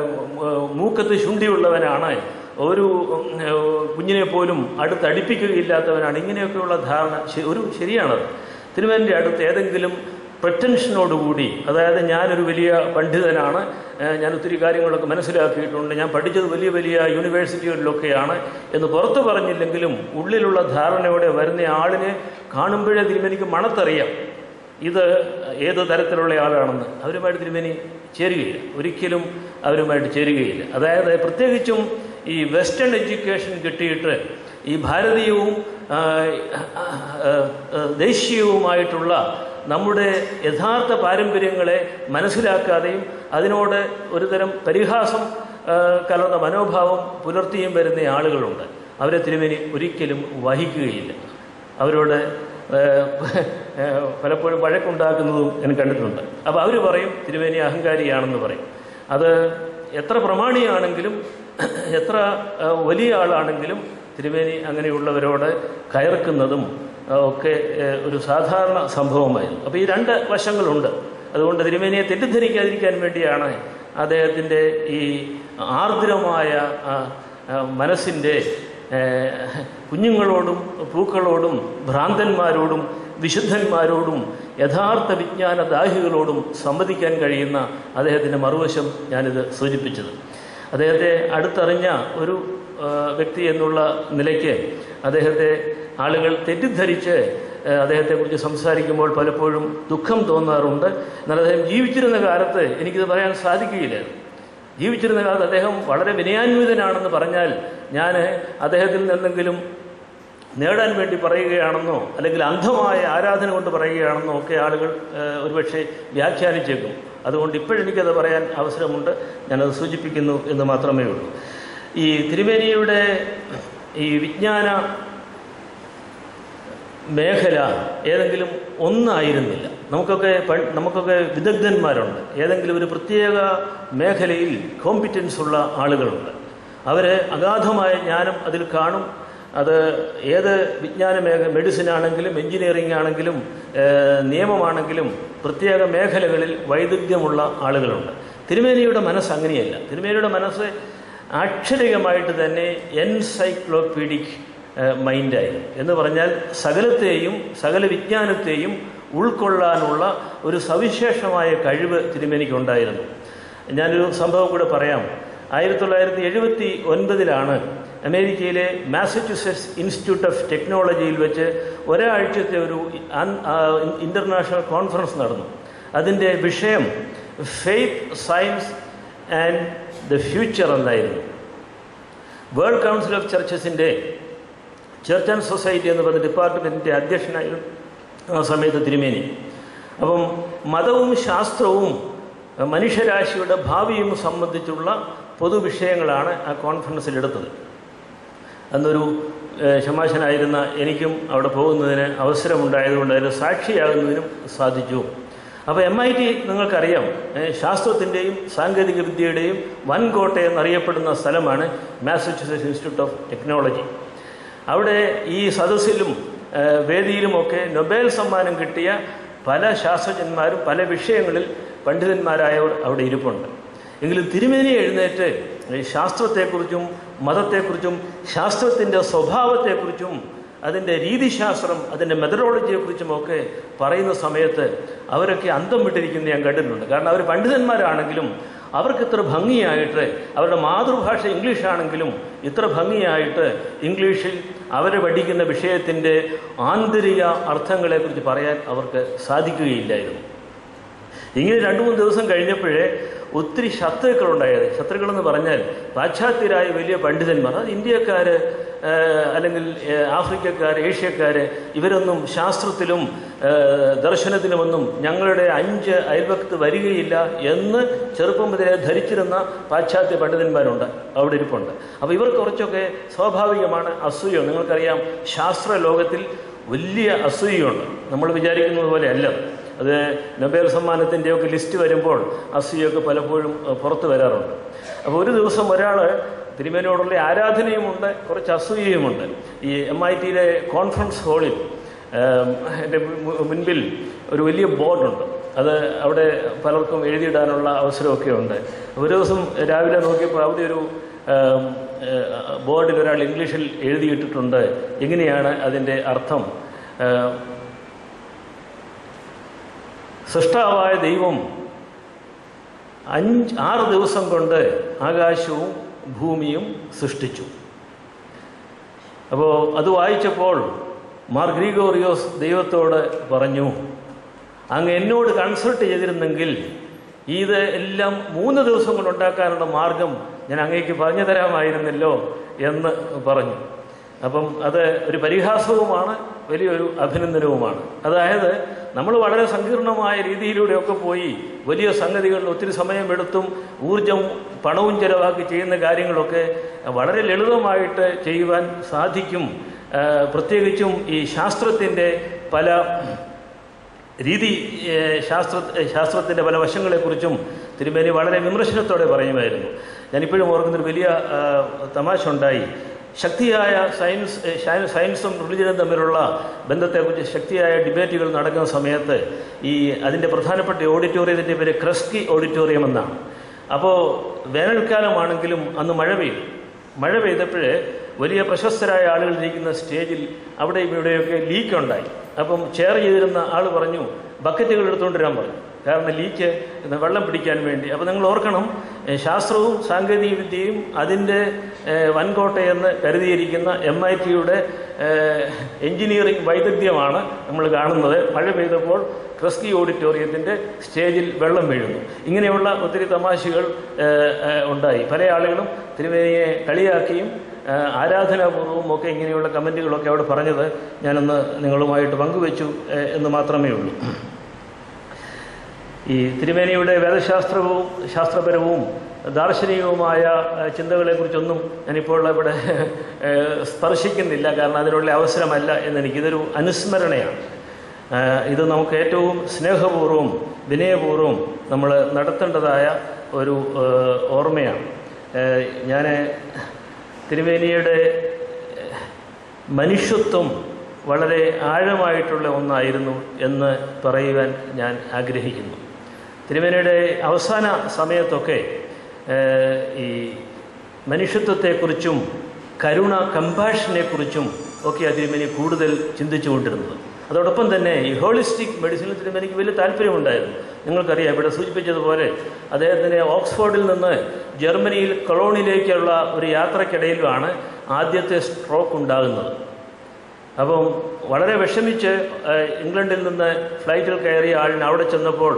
മൂക്കത്ത് ശുണ്ഠിയുള്ളവനാണ് ഒരു ഉം, ആ, കുഞ്ഞിനെ പോലും അടുത്തടിപ്പിക്കുകയില്ലാത്തവനാണ് ഇങ്ങനെയൊക്കെയുള്ള ധാരണ ശ- ഒരു ശരിയാണത് തിരുമേൻ്റെ അടുത്ത് ഏതെങ്കിലും പ്രറ്റൻഷനോടുകൂടി അതായത് ഞാനൊരു വലിയ പണ്ഡിതനാണ് ഏഹ് ഞാൻ ഒത്തിരി കാര്യങ്ങളൊക്കെ മനസ്സിലാക്കിയിട്ടുണ്ട് ഞാൻ പഠിച്ചത് വലിയ വലിയ യൂണിവേഴ്സിറ്റികളിലൊക്കെയാണ് എന്ന് പുറത്തു പറഞ്ഞില്ലെങ്കിലും ഉള്ളിലുള്ള ധാരണയോടെ വരുന്ന ആളിനെ കാണുമ്പോഴേ തിരുമേനിക്ക് മണത്തറിയാം ഇത് ഏത് തരത്തിലുള്ള ആളാണെന്ന് അവരുമായിട്ട് തിരുമേനി ചേരുകയില്ല ഒരിക്കലും അവരുമായിട്ട് ചേരുകയില്ല അതായത് പ്രത്യേകിച്ചും ഈ വെസ്റ്റേൺ എഡ്യൂക്കേഷൻ കിട്ടിയിട്ട് ഈ ഭാരതീയവും ആ, ആ, ആ, ആ, ദേശീയവുമായിട്ടുള്ള നമ്മുടെ യഥാർത്ഥ പാരമ്പര്യങ്ങളെ മനസ്സിലാക്കാതെയും അതിനോട് ഒരുതരം പരിഹാസം ആ, കലർന്ന മനോഭാവം പുലർത്തിയും വരുന്ന ആളുകളുണ്ട് അവരെ തിരുമേനി ഒരിക്കലും വഹിക്കുകയില്ല അവരോട് ആ, ആ, പലപ്പോഴും വഴക്കുണ്ടാക്കുന്നതും ഞാൻ കണ്ടിട്ടുണ്ട് അപ്പോൾ അവർ പറയും തിരുമേനി അഹങ്കാരിയാണെന്ന് പറയും അത് എത്ര പ്രമാണിയാണെങ്കിലും എത്ര ആ, വലിയ ആളാണെങ്കിലും തിരുമേനി അങ്ങനെയുള്ളവരോട് കയർക്കുന്നതും ആ, ഒക്കെ ഏ, ഒരു സാധാരണ സംഭവമായിരുന്നു അപ്പോൾ ഈ രണ്ട് വശങ്ങളുണ്ട് അതുകൊണ്ട് തിരുമേനിയെ തെറ്റിദ്ധരിക്കാതിരിക്കാൻ വേണ്ടിയാണ് അദ്ദേഹത്തിൻ്റെ ഈ ആർദ്രമായ ആ, ആ, മനസ്സിൻ്റെ ഏ, കുഞ്ഞുങ്ങളോടും പൂക്കളോടും ഭ്രാന്തന്മാരോടും വിശുദ്ധന്മാരോടും യഥാർത്ഥ വിജ്ഞാനദാഹികളോടും സംവദിക്കാൻ കഴിയുന്ന അദ്ദേഹത്തിൻ്റെ മറുവശം ഞാനിത് സൂചിപ്പിച്ചത് അദ്ദേഹത്തെ അടുത്തറിഞ്ഞ ഒരു ആ, വ്യക്തി എന്നുള്ള നിലയ്ക്ക് അദ്ദേഹത്തെ ആളുകൾ തെറ്റിദ്ധരിച്ച് ആ, അദ്ദേഹത്തെക്കുറിച്ച് സംസാരിക്കുമ്പോൾ പലപ്പോഴും ദുഃഖം തോന്നാറുണ്ട് എന്നാൽ അദ്ദേഹം ജീവിച്ചിരുന്ന കാലത്ത് എനിക്കിത് പറയാൻ സാധിക്കുകയില്ലായിരുന്നു ജീവിച്ചിരുന്ന കാലത്ത് അദ്ദേഹം വളരെ വിനയാന്വിതനാണെന്ന് പറഞ്ഞാൽ ഞാൻ അദ്ദേഹത്തിൽ നിന്നെങ്കിലും നേടാൻ വേണ്ടി പറയുകയാണെന്നോ അല്ലെങ്കിൽ അന്ധമായ ആരാധന കൊണ്ട് പറയുകയാണെന്നോ ഒക്കെ ആളുകൾ ഏഹ്, ഒരുപക്ഷെ വ്യാഖ്യാനിച്ചേക്കും അതുകൊണ്ട് ഇപ്പോഴെനിക്കത് പറയാൻ അവസരമുണ്ട് ഞാനത് സൂചിപ്പിക്കുന്നു എന്ന് മാത്രമേ ഉള്ളൂ ഈ തിരുമേനിയുടെ ഈ വിജ്ഞാന മേഖല ഏതെങ്കിലും ഒന്നായിരുന്നില്ല നമുക്കൊക്കെ പ- നമുക്കൊക്കെ വിദഗ്ധന്മാരുണ്ട് ഏതെങ്കിലും ഒരു പ്രത്യേക മേഖലയിൽ കോമ്പിറ്റൻസ് ഉള്ള ആളുകളുണ്ട് അവർ അഗാധമായ ജ്ഞാനം അതിൽ കാണും അത് ഏത് വിജ്ഞാന മേഖ മെഡിസിൻ ആണെങ്കിലും എഞ്ചിനീയറിംഗ് ആണെങ്കിലും ഏഹ്, നിയമമാണെങ്കിലും പ്രത്യേക മേഖലകളിൽ വൈദഗ്ധ്യമുള്ള ആളുകളുണ്ട് തിരുമേനിയുടെ മനസ്സ് അങ്ങനെയല്ല തിരുമേനിയുടെ മനസ്സ് അക്ഷരികമായിട്ട് തന്നെ എൻസൈക്ലോപീഡിക് മൈൻഡായിരുന്നു എന്ന് പറഞ്ഞാൽ സകലത്തെയും സകല വിജ്ഞാനത്തെയും ഉൾക്കൊള്ളാനുള്ള ഒരു സവിശേഷമായ കഴിവ് തിരുമേനിക്കുണ്ടായിരുന്നു ഞാനൊരു സംഭവം കൂടെ പറയാം ആയിരത്തി തൊള്ളായിരത്തി എഴുപത്തി ഒൻപതിലാണ് അമേരിക്കയിലെ മാസച്യൂസെറ്റ്സ് ഇൻസ്റ്റിറ്റ്യൂട്ട് ഓഫ് ടെക്നോളജിയിൽ വെച്ച് ഒരാഴ്ചത്തെ ഒരു അൻ- ആ, ഇൻ്റർനാഷണൽ കോൺഫറൻസ് നടന്നു അതിൻ്റെ വിഷയം faith science and the future എന്നായിരുന്നു വേൾഡ് കൗൺസിൽ ഓഫ് ചർച്ചസിൻ്റെ ചർച്ച് ആൻഡ് സൊസൈറ്റി എന്ന് പറഞ്ഞ ഡിപ്പാർട്ട്മെൻറ്റിൻ്റെ അധ്യക്ഷനായിരുന്നു ആ സമയത്ത് തിരുമേനി അപ്പം മതവും ശാസ്ത്രവും അഹ് മനുഷ്യരാശിയുടെ ഭാവിയും സംബന്ധിച്ചുള്ള പൊതുവിഷയങ്ങളാണ് ആ കോൺഫറൻസിൽ എടുത്തത് അന്നൊരു ഏഹ്, ശമാശനായിരുന്ന എനിക്കും അവിടെ പോകുന്നതിന് അവസരമുണ്ടായതുകൊണ്ട് അതിന് സാക്ഷിയാകുന്നതിനും സാധിച്ചു അപ്പോൾ എം ഐ ടി നിങ്ങൾക്കറിയാം ഏഹ്, ശാസ്ത്രത്തിൻ്റെയും സാങ്കേതിക വിദ്യയുടെയും വൻകോട്ട എന്നറിയപ്പെടുന്ന സ്ഥലമാണ് മാസച്യൂസെറ്റ്സ് ഇൻസ്റ്റിറ്റ്യൂട്ട് ഓഫ് ടെക്നോളജി അവിടെ ഈ സദസ്സിലും ഏഹ്, വേദിയിലുമൊക്കെ നൊബേൽ സമ്മാനം കിട്ടിയ പല ശാസ്ത്രജ്ഞന്മാരും പല വിഷയങ്ങളിൽ പണ്ഡിതന്മാരായവർ അവിടെ ഇരിപ്പുണ്ട് എങ്കിലും തിരുമേനി എഴുന്നേറ്റ് ഈ ശാസ്ത്രത്തെക്കുറിച്ചും മതത്തെക്കുറിച്ചും ശാസ്ത്രത്തിൻ്റെ സ്വഭാവത്തെക്കുറിച്ചും അതിൻ്റെ രീതിശാസ്ത്രം അതിൻ്റെ മെത്തഡോളജിയെക്കുറിച്ചുമൊക്കെ പറയുന്ന സമയത്ത് അവരൊക്കെ അന്തം വിട്ടിരിക്കുന്ന ഞാൻ കണ്ടിട്ടുണ്ട് കാരണം അവർ പണ്ഡിതന്മാരാണെങ്കിലും അവർക്ക് ഇത്ര ഭംഗിയായിട്ട് അവരുടെ മാതൃഭാഷ ഇംഗ്ലീഷാണെങ്കിലും ഇത്ര ഭംഗിയായിട്ട് ഇംഗ്ലീഷിൽ അവർ പഠിക്കുന്ന വിഷയത്തിൻ്റെ ആന്തരിക അർത്ഥങ്ങളെക്കുറിച്ച് പറയാൻ അവർക്ക് സാധിക്കുകയില്ലായിരുന്നു ഇങ്ങനെ രണ്ടു മൂന്ന് ദിവസം കഴിഞ്ഞപ്പോഴേ ഒത്തിരി ശത്രുക്കളുണ്ടായത് ശത്രുക്കളെന്ന് പറഞ്ഞാൽ പാശ്ചാത്യരായ വലിയ പണ്ഡിതന്മാർ അത് ഇന്ത്യക്കാർ അല്ലെങ്കിൽ ഏഹ്, ആഫ്രിക്കക്കാർ ഏഷ്യക്കാർ ഇവരൊന്നും ശാസ്ത്രത്തിലും ഏഹ്, ദർശനത്തിലുമൊന്നും ഞങ്ങളുടെ അഞ്ച് അയൽവക്കത്ത് വരികയില്ല എന്ന് ചെറുപ്പം മുതലേ ധരിച്ചിരുന്ന പാശ്ചാത്യ പണ്ഡിതന്മാരുണ്ട് അവിടെ ഇരിപ്പുണ്ട് അപ്പോൾ ഇവർ കുറച്ചൊക്കെ സ്വാഭാവികമാണ് അസൂയ നിങ്ങൾക്കറിയാം ശാസ്ത്ര ലോകത്തിൽ വലിയ അസൂയുണ്ട് നമ്മൾ വിചാരിക്കുന്നത് പോലെ അല്ല അത് നൊബേൽ സമ്മാനത്തിൻ്റെയൊക്കെ ലിസ്റ്റ് വരുമ്പോൾ അസൂയൊക്കെ പലപ്പോഴും അഹ്, പുറത്ത് വരാറുണ്ട് അപ്പോൾ ഒരു ദിവസം ഒരാൾ തിരുമേനോടുള്ള ആരാധനയുമുണ്ട് കുറച്ച് അസൂയയുമുണ്ട് ഈ എം ഐ ടിയിലെ കോൺഫറൻസ് ഹാളിൽ ഏം, എൻ്റെ മു- മുൻപിൽ ഒരു വലിയ ബോർഡുണ്ട് അത് അവിടെ പലർക്കും എഴുതിയിടാനുള്ള അവസരമൊക്കെ ഉണ്ട് ഒരു ദിവസം രാവിലെ നോക്കിയപ്പോൾ അവിടെ ഒരു ഏം, ഏഹ്, ബോർഡിൽ ഒരാൾ ഇംഗ്ലീഷിൽ എഴുതിയിട്ടിട്ടുണ്ട് എങ്ങനെയാണ് അതിൻ്റെ അർത്ഥം ഏം, സൃഷ്ടാവായ ദൈവം അഞ്ച് ആറ് ദിവസം കൊണ്ട് ആകാശവും ഭൂമിയും സൃഷ്ടിച്ചു അപ്പോൾ അത് വായിച്ചപ്പോൾ മാർ ഗ്രീഗോറിയോസ് ദൈവത്തോട് പറഞ്ഞു അങ്ങ് എന്നോട് കൺസൾട്ട് ചെയ്തിരുന്നെങ്കിൽ ഇത് എല്ലാം മൂന്ന് ദിവസം കൊണ്ട് ഉണ്ടാക്കാനുള്ള മാർഗം ഞാൻ അങ്ങേക്ക് പറഞ്ഞു തരാമായിരുന്നല്ലോ എന്ന് പറഞ്ഞു അപ്പം അത് ഒരു പരിഹാസവുമാണ് വലിയൊരു അഭിനന്ദനവുമാണ് അതായത് നമ്മൾ വളരെ സങ്കീർണമായ രീതിയിലൂടെയൊക്കെ പോയി വലിയ സംഗതികളിൽ ഒത്തിരി സമയമെടുത്തും ഊർജം പണവും ചെലവാക്കി ചെയ്യുന്ന കാര്യങ്ങളൊക്കെ വളരെ ലളിതമായിട്ട് ചെയ്യുവാൻ സാധിക്കും ആ, പ്രത്യേകിച്ചും ഈ ശാസ്ത്രത്തിൻ്റെ പല രീതി ഏഹ്, ശാസ്ത്ര ശാസ്ത്രത്തിൻ്റെ പല വശങ്ങളെക്കുറിച്ചും തിരുമേനി വളരെ വിമർശനത്തോടെ പറയുമായിരുന്നു ഞാനിപ്പോഴും ഓർക്കുന്നൊരു വലിയ ആ, തമാശ ഉണ്ടായി ശക്തിയായ സയൻസ് ഏഹ്, സയ- സയൻസും റിലിജനും തമ്മിലുള്ള ബന്ധത്തെക്കുറിച്ച് ശക്തിയായ ഡിബേറ്റുകൾ നടക്കുന്ന സമയത്ത് ഈ അതിൻ്റെ പ്രധാനപ്പെട്ട ഓഡിറ്റോറിയത്തിൻ്റെ പേര് ക്രസ്കി ഓഡിറ്റോറിയം എന്നാണ് അപ്പോൾ വേനൽക്കാലമാണെങ്കിലും അന്ന് മഴ പെയ്തു മഴ പെയ്തപ്പോഴേ വലിയ പ്രശസ്തരായ ആളുകൾ ഇരിക്കുന്ന സ്റ്റേജിൽ അവിടെയും ഇവിടെയൊക്കെ ലീക്ക് ഉണ്ടായി അപ്പം ചെയർ ചെയ്തിരുന്ന ആൾ പറഞ്ഞു ബക്കറ്റുകൾ എടുത്തുകൊണ്ട് വരാൻ പറഞ്ഞു കാരണം ലീക്ക് വെള്ളം പിടിക്കാൻ വേണ്ടി അപ്പോൾ നിങ്ങൾ ഓർക്കണം ഏഹ് ശാസ്ത്രവും സാങ്കേതിക വിദ്യയും അതിൻ്റെ ഏഹ് വൻകോട്ടയെന്ന് കരുതിയിരിക്കുന്ന എം ഐ ടിയുടെ എഞ്ചിനീയറിംഗ് വൈദഗ്ധ്യമാണ് നമ്മൾ കാണുന്നത് മഴ പെയ്തപ്പോൾ ക്രസ്കി ഓഡിറ്റോറിയത്തിൻ്റെ സ്റ്റേജിൽ വെള്ളം വീഴുന്നു ഇങ്ങനെയുള്ള ഒത്തിരി തമാശകൾ ഏഹ്, ഏഹ്, ഉണ്ടായി പല ആളുകളും തിരുവേനിയെ കളിയാക്കിയും ഏഹ്, ആരാധനാപൂർവവും ഒക്കെ ഇങ്ങനെയുള്ള കമൻറ്റുകളൊക്കെ അവിടെ പറഞ്ഞത് ഞാനൊന്ന് നിങ്ങളുമായിട്ട് പങ്കുവെച്ചു ഏഹ്, എന്ന് മാത്രമേ ഉള്ളൂ ഈ തിരുമേനിയുടെ വേദശാസ്ത്രവും ശാസ്ത്രപരവും ദാർശനികവുമായ ഏഹ്, ചിന്തകളെക്കുറിച്ചൊന്നും ഞാനിപ്പോൾ ഇവിടെ ഏഹ്, സ്പർശിക്കുന്നില്ല കാരണം അതിനുള്ള അവസരമല്ല എന്നെനിക്ക് ഇതൊരു അനുസ്മരണയാണ് ഏഹ്, ഇത് നമുക്ക് ഏറ്റവും സ്നേഹപൂർവ്വം വിനയപൂർവ്വം നമ്മൾ നടത്തേണ്ടതായ ഒരു ഏഹ്, ഓർമ്മയാണ് ഞാൻ തിരുമേനിയുടെ മനുഷ്യത്വം വളരെ ആഴമായിട്ടുള്ള ഒന്നായിരുന്നു എന്ന് പറയുവാൻ ഞാൻ ആഗ്രഹിക്കുന്നു തിരുമേനയുടെ അവസാന സമയത്തൊക്കെ ഏഹ്, ഈ മനുഷ്യത്വത്തെക്കുറിച്ചും കരുണ കമ്പാഷനെക്കുറിച്ചും ഒക്കെ ആ തിരുമേനി കൂടുതൽ ചിന്തിച്ചുകൊണ്ടിരുന്നത് അതോടൊപ്പം തന്നെ ഈ ഹോളിസ്റ്റിക് മെഡിസിനിൽ തിരുമേനിക്ക് വലിയ താല്പര്യമുണ്ടായിരുന്നു നിങ്ങൾക്കറിയാം ഇവിടെ സൂചിപ്പിച്ചതുപോലെ അദ്ദേഹത്തിന് ഓക്സ്ഫോർഡിൽ നിന്ന് ജർമ്മനിയിൽ കൊളോണിലേക്കുള്ള ഒരു യാത്രക്കിടയിലാണ് ആദ്യത്തെ സ്ട്രോക്ക് ഉണ്ടാകുന്നത് അപ്പം വളരെ വിഷമിച്ച് ഏഹ്, ഇംഗ്ലണ്ടിൽ നിന്ന് ഫ്ലൈറ്റിൽ കയറിയ ആളിന് അവിടെ ചെന്നപ്പോൾ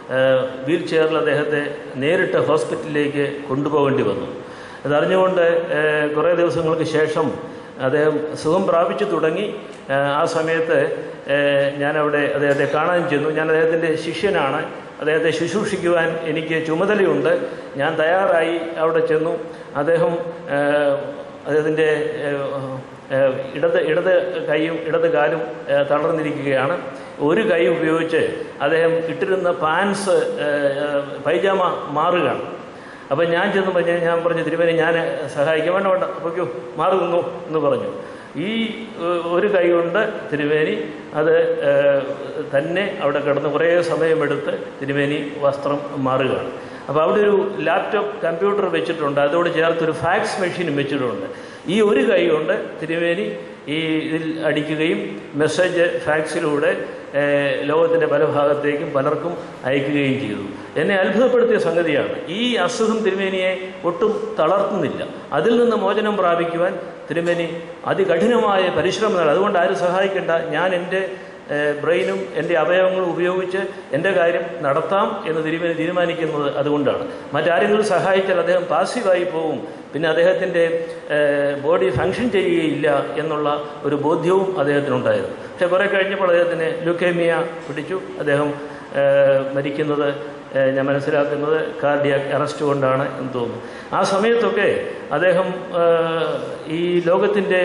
വീൽ ചെയറിൽ അദ്ദേഹത്തെ നേരിട്ട് ഹോസ്പിറ്റലിലേക്ക് കൊണ്ടുപോകേണ്ടി വന്നു അതറിഞ്ഞുകൊണ്ട് ഏഹ്, കുറേ ദിവസങ്ങൾക്ക് ശേഷം അദ്ദേഹം സുഖം പ്രാപിച്ചു തുടങ്ങി ഏഹ്, ആ സമയത്ത് ഏഹ്, ഞാനവിടെ അദ്ദേഹത്തെ കാണാൻ ചെന്നു ഞാൻ അദ്ദേഹത്തിൻ്റെ ശിഷ്യനാണ് അദ്ദേഹത്തെ ശുശ്രൂഷിക്കുവാൻ എനിക്ക് ചുമതലയുണ്ട് ഞാൻ തയ്യാറായി അവിടെ ചെന്നു അദ്ദേഹം ഏഹ്, അദ്ദേഹത്തിൻ്റെ ഏഹ്, ഏഹ്, ഇടത് ഇടത് കൈയും ഇടത് കാലും ഏഹ്, തളർന്നിരിക്കുകയാണ് ഒരു കൈ ഉപയോഗിച്ച് അദ്ദേഹം ഇട്ടിരുന്ന പാൻസ് ഏഹ്, പൈജാമ മാറുകയാണ് അപ്പം ഞാൻ ചെന്ന് പറഞ്ഞ് ഞാൻ പറഞ്ഞു തിരുമേനി ഞാൻ സഹായിക്കാം വേണ്ട വേണ്ട പൊയ്ക്കോ മാറി നിന്നു എന്ന് പറഞ്ഞു ഈ ഏഹ്, ഒരു കൈ കൊണ്ട് തിരുമേനി അത് ഏഹ്, തന്നെ അവിടെ കിടന്ന് കുറേ സമയമെടുത്ത് തിരുമേനി വസ്ത്രം മാറുകയാണ് അപ്പോൾ അവിടെ ഒരു ലാപ്ടോപ്പ് കമ്പ്യൂട്ടർ വെച്ചിട്ടുണ്ട് അതോട് ചേർത്ത് ഒരു ഫാക്സ് മെഷീനും വെച്ചിട്ടുണ്ട് ഈ ഒരു കൈ കൊണ്ട് തിരുമേനി ഈ ഇതിൽ അടിക്കുകയും മെസ്സേജ് ഫാക്സിലൂടെ ഏഹ്, ലോകത്തിൻ്റെ പല ഭാഗത്തേക്കും പലർക്കും അയക്കുകയും ചെയ്തു എന്നെ അത്ഭുതപ്പെടുത്തിയ സംഗതിയാണ് ഈ അസുഖം തിരുമേനിയെ ഒട്ടും തളർത്തുന്നില്ല അതിൽ നിന്ന് മോചനം പ്രാപിക്കുവാൻ തിരുമേനി അതികഠിനമായ പരിശ്രമം നടത്തി അതുകൊണ്ട് ആരും സഹായിക്കേണ്ട ഞാൻ എൻ്റെ ഏഹ്, ബ്രെയിനും എൻ്റെ അവയവങ്ങളും ഉപയോഗിച്ച് എൻ്റെ കാര്യം നടത്താം എന്ന് തിരുമേനി തീരുമാനിക്കുന്നത് അതുകൊണ്ടാണ് മറ്റാരെങ്കിലും സഹായിച്ചാൽ അദ്ദേഹം പാസീവായി പോകും പിന്നെ അദ്ദേഹത്തിൻ്റെ ഏഹ്, ബോഡി ഫങ്ഷൻ ചെയ്യുകയില്ല എന്നുള്ള ഒരു ബോധ്യവും അദ്ദേഹത്തിനുണ്ടായിരുന്നു പക്ഷേ കുറേ കഴിഞ്ഞപ്പോൾ അദ്ദേഹത്തിന് ലുക്കേമിയ പിടിച്ചു അദ്ദേഹം ഏഹ്, മരിക്കുന്നത് ഏഹ്, ഞാൻ മനസ്സിലാക്കുന്നത് കാർഡിയാക് അറസ്റ്റ് കൊണ്ടാണ് എന്ന് തോന്നുന്നു ആ സമയത്തൊക്കെ അദ്ദേഹം ഏഹ്, ഈ ലോകത്തിൻ്റെ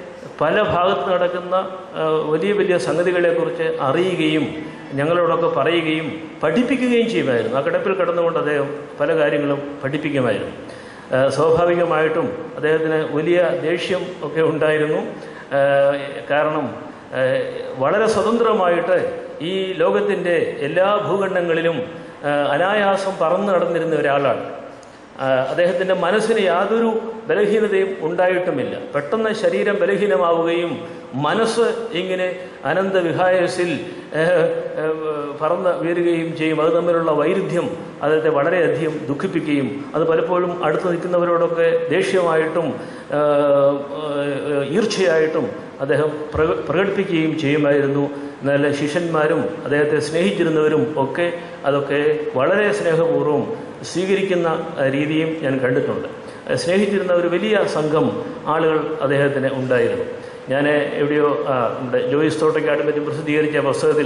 പല ഭാഗത്ത് നടക്കുന്ന ആ, വലിയ വലിയ സംഗതികളെക്കുറിച്ച് അറിയുകയും ഞങ്ങളോടൊക്കെ പറയുകയും പഠിപ്പിക്കുകയും ചെയ്യുമായിരുന്നു ആ കിടപ്പിൽ കിടന്നുകൊണ്ട് അദ്ദേഹം പല കാര്യങ്ങളും പഠിപ്പിക്കുമായിരുന്നു ആ, സ്വാഭാവികമായിട്ടും അദ്ദേഹത്തിന് വലിയ ദേഷ്യം ഒക്കെ ഉണ്ടായിരുന്നു ആ, കാരണം ആ, വളരെ സ്വതന്ത്രമായിട്ട് ഈ ലോകത്തിൻ്റെ എല്ലാ ഭൂഖണ്ഡങ്ങളിലും ആ, അനായാസം പറന്നു നടന്നിരുന്ന ഒരാളാണ് ആ, അദ്ദേഹത്തിൻ്റെ മനസ്സിന് യാതൊരു ബലഹീനതയും ഉണ്ടായിട്ടുമില്ല പെട്ടെന്ന് ശരീരം ബലഹീനമാവുകയും മനസ്സ് ഇങ്ങനെ അനന്ത വിഹായസിൽ ഏഹ്, ഏഹ്, പറന്ന് വീഴുകയും ചെയ്യും അത് തമ്മിലുള്ള വൈരുദ്ധ്യം അദ്ദേഹത്തെ വളരെയധികം ദുഃഖിപ്പിക്കുകയും അത് പലപ്പോഴും അടുത്ത് നിൽക്കുന്നവരോടൊക്കെ ദേഷ്യമായിട്ടും ഏഹ്, ഏഹ്, ഈർച്ചയായിട്ടും അദ്ദേഹം പ്രക- പ്രകടിപ്പിക്കുകയും ചെയ്യുമായിരുന്നു എന്നാൽ ശിഷ്യന്മാരും അദ്ദേഹത്തെ സ്നേഹിച്ചിരുന്നവരും ഒക്കെ അതൊക്കെ വളരെ സ്നേഹപൂർവ്വം സ്വീകരിക്കുന്ന അഹ്, രീതിയും ഞാൻ കണ്ടിട്ടുണ്ട് അഹ് സ്നേഹിച്ചിരുന്ന ഒരു വലിയ സംഘം ആളുകൾ അദ്ദേഹത്തിന് ഉണ്ടായിരുന്നു ഞാൻ എവിടെയോ ആ, നമ്മുടെ ജോയിസ് തോട്ടയ്ക്കാട് പറ്റി പ്രസിദ്ധീകരിച്ച പുസ്തകത്തിൽ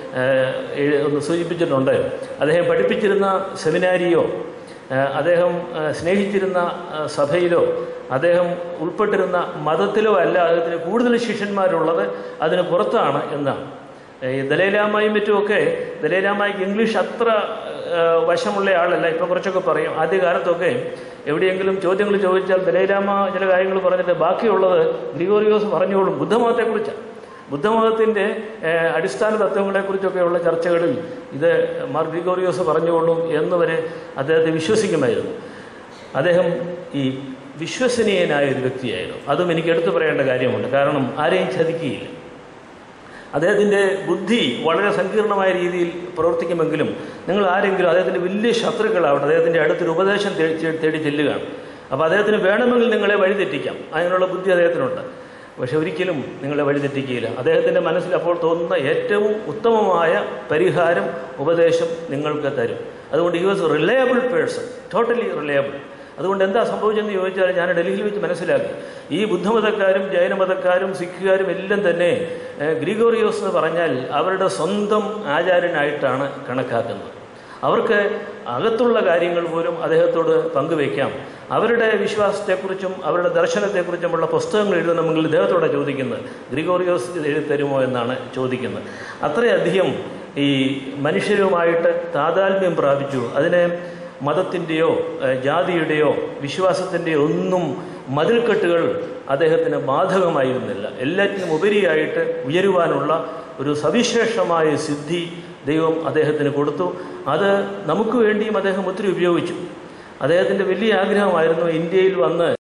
ഒന്ന് സൂചിപ്പിച്ചിട്ടുണ്ട് അദ്ദേഹം പഠിപ്പിച്ചിരുന്ന സെമിനാരിയോ ആ, അദ്ദേഹം ആ, സ്നേഹിച്ചിരുന്ന ആ, സഭയിലോ അദ്ദേഹം ഉൾപ്പെട്ടിരുന്ന മതത്തിലോ അല്ല അദ്ദേഹത്തിന് കൂടുതൽ ശിഷ്യന്മാരുള്ളത് അതിന് പുറത്താണ് എന്നാണ് ഈ ദലൈലാമയും മറ്റുമൊക്കെ ദലൈലാമയ്ക്ക് ഇംഗ്ലീഷ് അത്ര ആ, വശമുള്ള ആളല്ല ഇപ്പം കുറച്ചൊക്കെ പറയും ആദ്യകാലത്തൊക്കെ എവിടെയെങ്കിലും ചോദ്യങ്ങൾ ചോദിച്ചാൽ ദലൈലാമ ചില കാര്യങ്ങൾ പറഞ്ഞിട്ട് ബാക്കിയുള്ളത് ഗ്രിഗോറിയോസ് പറഞ്ഞോളും ബുദ്ധമതത്തെക്കുറിച്ചാണ് ബുദ്ധമതത്തിൻ്റെ ഏഹ്, അടിസ്ഥാന തത്വങ്ങളെക്കുറിച്ചൊക്കെയുള്ള ചർച്ചകളിൽ ഇത് മാർ ഗ്രിഗോറിയോസ് പറഞ്ഞുകൊള്ളും എന്ന് വരെ അദ്ദേഹത്തെ വിശ്വസിക്കുമായിരുന്നു അദ്ദേഹം ഈ വിശ്വസനീയനായ ഒരു വ്യക്തിയായിരുന്നു അതും എനിക്ക് എടുത്തു പറയേണ്ട കാര്യമുണ്ട് കാരണം ആരെയും ചതിക്കുകയില്ല അദ്ദേഹത്തിൻ്റെ ബുദ്ധി വളരെ സങ്കീർണമായ രീതിയിൽ പ്രവർത്തിക്കുമെങ്കിലും നിങ്ങൾ ആരെങ്കിലും അദ്ദേഹത്തിൻ്റെ വലിയ ശത്രുക്കളാവട്ടെ അദ്ദേഹത്തിൻ്റെ അടുത്തൊരു ഉപദേശം തേടി തേടി ചെല്ലുകയാണ് അപ്പോൾ അദ്ദേഹത്തിന് വേണമെങ്കിൽ നിങ്ങളെ വഴിതെറ്റിക്കാം അതിനുള്ള ബുദ്ധി അദ്ദേഹത്തിനുണ്ട് പക്ഷെ ഒരിക്കലും നിങ്ങളെ വഴിതെറ്റിക്കുകയില്ല അദ്ദേഹത്തിൻ്റെ മനസ്സിൽ അപ്പോൾ തോന്നുന്ന ഏറ്റവും ഉത്തമമായ പരിഹാരം ഉപദേശം നിങ്ങൾക്ക് തരും അതുകൊണ്ട് ഈ was reliable person totally reliable അതുകൊണ്ട് എന്താ സംഭവിച്ചെന്ന് ചോദിച്ചാൽ ഞാൻ ഡൽഹിയിൽ വെച്ച് മനസ്സിലാക്കി ഈ ബുദ്ധമതക്കാരും ജൈനമതക്കാരും സിഖുകാരും എല്ലാം തന്നെ ഏഹ്, ഗ്രിഗോറിയോസ് എന്ന് പറഞ്ഞാൽ അവരുടെ സ്വന്തം ആചാര്യനായിട്ടാണ് കണക്കാക്കുന്നത് അവർക്ക് അകത്തുള്ള കാര്യങ്ങൾ പോലും അദ്ദേഹത്തോട് പങ്കുവയ്ക്കാം അവരുടെ വിശ്വാസത്തെക്കുറിച്ചും അവരുടെ ദർശനത്തെക്കുറിച്ചുമുള്ള പുസ്തകങ്ങൾ എഴുതണമെങ്കിൽ ഇദ്ദേഹത്തോടെ ചോദിക്കുന്നത് ഗ്രിഗോറിയോസ് ഇത് എഴുതി തരുമോ എന്നാണ് ചോദിക്കുന്നത് അത്രയധികം ഈ മനുഷ്യരുമായിട്ട് താതാത്മ്യം പ്രാപിച്ചു അതിനെ മതത്തിൻ്റെയോ ഏഹ്, ജാതിയുടെയോ വിശ്വാസത്തിൻ്റെയോ ഒന്നും മതിൽക്കെട്ടുകൾ അദ്ദേഹത്തിന് ബാധകമായിരുന്നില്ല എല്ലാറ്റിനും ഉപരിയായിട്ട് ഉയരുവാനുള്ള ഒരു സവിശേഷമായ സിദ്ധി ദൈവം അദ്ദേഹത്തിന് കൊടുത്തു അത് നമുക്ക് വേണ്ടിയും അദ്ദേഹം ഒത്തിരി ഉപയോഗിച്ചു അദ്ദേഹത്തിൻ്റെ വലിയ ആഗ്രഹമായിരുന്നു ഇന്ത്യയിൽ വന്ന്